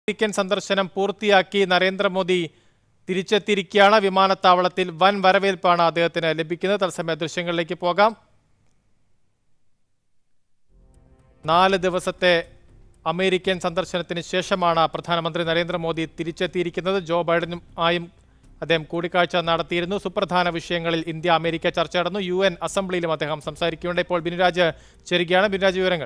American സന്ദർശനം പൂർത്തിയാക്കി നരേന്ദ്രമോദി തിരിച്ചെത്തിയിരിക്കുകയാണ് വിമാനത്താവളത്തിൽ വൻ വരവേൽപ്പാണ് അദ്ദേഹത്തിന് ലഭിക്കുന്നത് തത്സമയ ദൃശ്യങ്ങളിലേക്ക് പോകാം നാല് ദിവസത്തെ അമേരിക്കൻ സന്ദർശനത്തിന് ശേഷമാണ് പ്രധാനമന്ത്രി നരേന്ദ്രമോദി തിരിച്ചെത്തിയിരിക്കുന്നത് ജോ ബൈഡനും ആയും അദ്ദേഹം കൂടിക്കാഴ്ച നടത്തിയിരുന്നു സുപ്രധാന വിഷയങ്ങളിൽ ഇന്ത്യ അമേരിക്ക ചർച്ച നടന്നു യു എൻ അസംബ്ലിയിലും അദ്ദേഹം സംസാരിക്കുകയുണ്ട് ഇപ്പോൾ ബിനുരാജ് ചേരുകയാണ് ബിനുരാജ് വിവരങ്ങൾ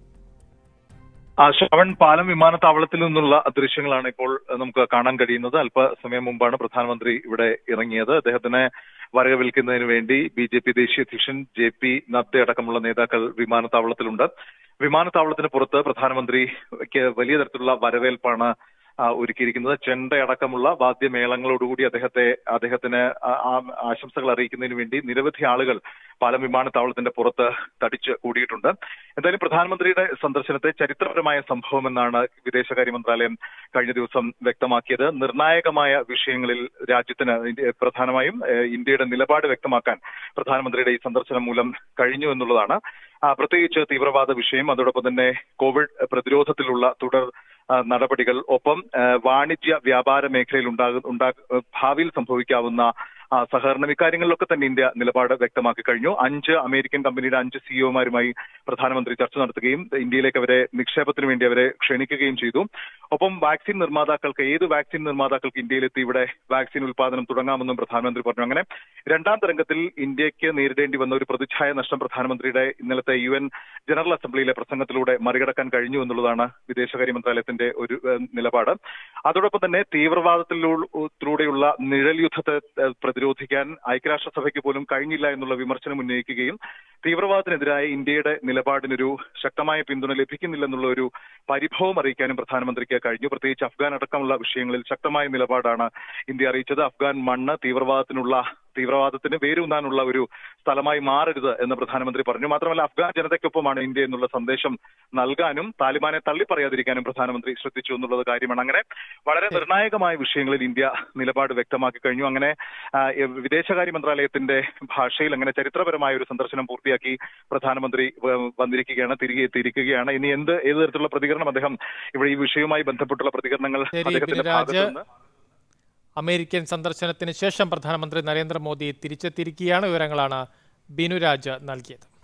ആ ശ്രവൺ പാലം വിമാനത്താവളത്തിൽ നിന്നുള്ള ദൃശ്യങ്ങളാണ് ഇപ്പോൾ നമുക്ക് കാണാൻ കഴിയുന്നത് അല്പസമയം മുമ്പാണ് പ്രധാനമന്ത്രി ഇവിടെ ഇറങ്ങിയത് അദ്ദേഹത്തിനെ വരവേൽക്കുന്നതിന് വേണ്ടി ബി ജെ പി ദേശീയ അധ്യക്ഷൻ ജെ പി നദ്ദ അടക്കമുള്ള നേതാക്കൾ വിമാനത്താവളത്തിലുണ്ട് വിമാനത്താവളത്തിന് പുറത്ത് പ്രധാനമന്ത്രിക്ക് വലിയ തരത്തിലുള്ള വരവേൽപ്പാണ് ആ, ഒരുക്കിയിരിക്കുന്നത് ചെണ്ടയടക്കമുള്ള വാദ്യമേളങ്ങളോടുകൂടി അദ്ദേഹത്തെ അദ്ദേഹത്തിന് ആ- ആ- ആശംസകൾ അറിയിക്കുന്നതിന് വേണ്ടി നിരവധി ആളുകൾ പാലം വിമാനത്താവളത്തിന്റെ പുറത്ത് തടിച്ച് കൂടിയിട്ടുണ്ട് എന്തായാലും പ്രധാനമന്ത്രിയുടെ സന്ദർശനത്തെ ചരിത്രപരമായ സംഭവമെന്നാണ് വിദേശകാര്യ മന്ത്രാലയം കഴിഞ്ഞ ദിവസം വ്യക്തമാക്കിയത് നിർണായകമായ വിഷയങ്ങളിൽ രാജ്യത്തിന് ഇന്ത്യ- പ്രധാനമായും ഏഹ്, ഇന്ത്യയുടെ നിലപാട് വ്യക്തമാക്കാൻ പ്രധാനമന്ത്രിയുടെ ഈ സന്ദർശനം മൂലം കഴിഞ്ഞു എന്നുള്ളതാണ് ആ, പ്രത്യേകിച്ച് തീവ്രവാദ വിഷയം അതോടൊപ്പം തന്നെ കോവിഡ് പ്രതിരോധത്തിലുള്ള തുടർ ആ, നടപടികൾ ഒപ്പം ആ, വാണിജ്യ വ്യാപാര മേഖലയിൽ ഉണ്ടാകു ഉണ്ടാ ഭാവിയിൽ സംഭവിക്കാവുന്ന ആ, സഹകരണം ഇക്കാര്യങ്ങളിലൊക്കെ തന്നെ ഇന്ത്യ നിലപാട് വ്യക്തമാക്കി കഴിഞ്ഞു അഞ്ച് അമേരിക്കൻ കമ്പനിയുടെ അഞ്ച് സിഇഒമാരുമായി പ്രധാനമന്ത്രി ചർച്ച നടത്തുകയും ഇന്ത്യയിലേക്ക് അവരെ നിക്ഷേപത്തിന് വേണ്ടി അവരെ ക്ഷണിക്കുകയും ചെയ്തു ഒപ്പം വാക്സിൻ നിർമ്മാതാക്കൾക്ക് ഏത് വാക്സിൻ നിർമ്മാതാക്കൾക്ക് ഇന്ത്യയിലെത്തി ഇവിടെ വാക്സിൻ ഉൽപാദനം തുടങ്ങാമെന്നും പ്രധാനമന്ത്രി പറഞ്ഞു അങ്ങനെ രണ്ടാം തരംഗത്തിൽ ഇന്ത്യക്ക് നേരിടേണ്ടി വന്ന ഒരു പ്രതിച്ഛായ നഷ്ടം പ്രധാനമന്ത്രിയുടെ ഇന്നലത്തെ യു എൻ ജനറൽ അസംബ്ലിയിലെ പ്രസംഗത്തിലൂടെ മറികടക്കാൻ കഴിഞ്ഞു എന്നുള്ളതാണ് വിദേശകാര്യ മന്ത്രാലയത്തിന്റെ ഒരു ഏഹ്, നിലപാട് അതോടൊപ്പം തന്നെ തീവ്രവാദത്തിലൂടെയുള്ള നിഴൽ യുദ്ധത്തെ ഏഹ്, പ്രതിരോധിക്കാൻ ഐക്യരാഷ്ട്രസഭയ്ക്ക് പോലും കഴിഞ്ഞില്ല എന്നുള്ള വിമർശനം ഉന്നയിക്കുകയും തീവ്രവാദത്തിനെതിരായ ഇന്ത്യയുടെ നിലപാടിനൊരു ശക്തമായ പിന്തുണ ലഭിക്കുന്നില്ലെന്നുള്ള ഒരു പരിഭവം അറിയിക്കാനും പ്രധാനമന്ത്രിക്ക് കഴിഞ്ഞു പ്രത്യേകിച്ച് അഫ്ഗാൻ അടക്കമുള്ള വിഷയങ്ങളിൽ ശക്തമായ നിലപാടാണ് ഇന്ത്യ അറിയിച്ചത് അഫ്ഗാൻ മണ്ണ് തീവ്രവാദത്തിനുള്ള തീവ്രവാദത്തിന് വേരൂന്നാനുള്ള ഒരു സ്ഥലമായി മാറരുത് എന്ന് പ്രധാനമന്ത്രി പറഞ്ഞു മാത്രമല്ല അഫ്ഗാൻ ജനതയ്ക്കൊപ്പമാണ് ഇന്ത്യ എന്നുള്ള സന്ദേശം നൽകാനും താലിബാനെ തള്ളിപ്പറയാതിരിക്കാനും പ്രധാനമന്ത്രി ശ്രദ്ധിച്ചു എന്നുള്ളത് കാര്യമാണ് അങ്ങനെ വളരെ നിർണായകമായ വിഷയങ്ങളിൽ ഇന്ത്യ നിലപാട് വ്യക്തമാക്കി കഴിഞ്ഞു അങ്ങനെ ആ, എ- വിദേശകാര്യ മന്ത്രാലയത്തിന്റെ ഭാഷയിൽ അങ്ങനെ ചരിത്രപരമായ ഒരു സന്ദർശനം പൂർത്തിയാക്കി പ്രധാനമന്ത്രി വ- വന്നിരിക്കുകയാണ് തിരികെ എത്തിയിരിക്കുകയാണ് ഇനി എന്ത് ഏത് തരത്തിലുള്ള പ്രതികരണം അദ്ദേഹം ഇവിടെ ഈ വിഷയവുമായി ബന്ധപ്പെട്ടുള്ള പ്രതികരണങ്ങൾ ശരി, അദ്ദേഹത്തിന്റെ ബിനുരാജ്. ഭാഗത്തു നിന്ന് അമേരിക്കൻ സന്ദർശനത്തിന് ശേഷം പ്രധാനമന്ത്രി നരേന്ദ്രമോദി തിരിച്ചെത്തിയിരിക്കുകയാണ് വിവരങ്ങളാണ് ബിനുരാജ് നൽകിയത്